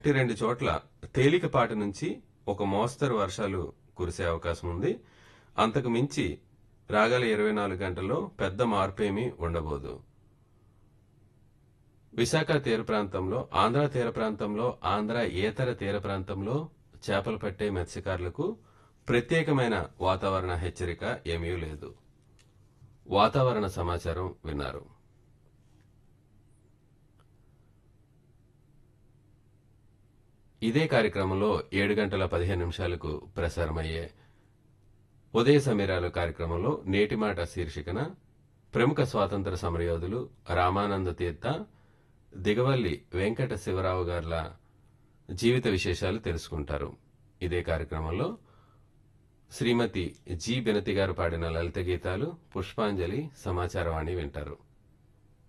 ఒకటి రెండు చోట్ల తేలికపాటి నుంచి ఒక మోస్తరు వర్షాలు కురిసే అవకాశం ఉంది అంతకు మించి రాగల ఇరవై నాలుగు గంటల్లో పెద్ద మార్పేమీ ఉండబోదు విశాఖ తీర ప్రాంతంలో ఆంధ్ర తీర ప్రాంతంలో ఆంధ్ర ఏతర తీర ప్రాంతంలో చేపలు పట్టే మత్స్యకారులకు ప్రత్యేకమైన వాతావరణ హెచ్చరిక ఏమీ లేదు వాతావరణ సమాచారం విన్నారు ఇదే కార్యక్రమంలో ఏడు గంటల పదిహేను నిమిషాలకు ప్రసారమయ్యే ఉదయ సమీరాలు కార్యక్రమంలో నేటి మాట శీర్షికన ప్రముఖ స్వాతంత్ర సమరయోధులు రామానంద తీర్థ దిగవల్లి వెంకట శివరావు గార్ల జీవిత విశేషాలు తెలుసుకుంటారు ఇదే కార్యక్రమంలో శ్రీమతి జి బినతి గారు పాడిన లలిత గీతాలు పుష్పాంజలి సమాచారవాణి వింటారు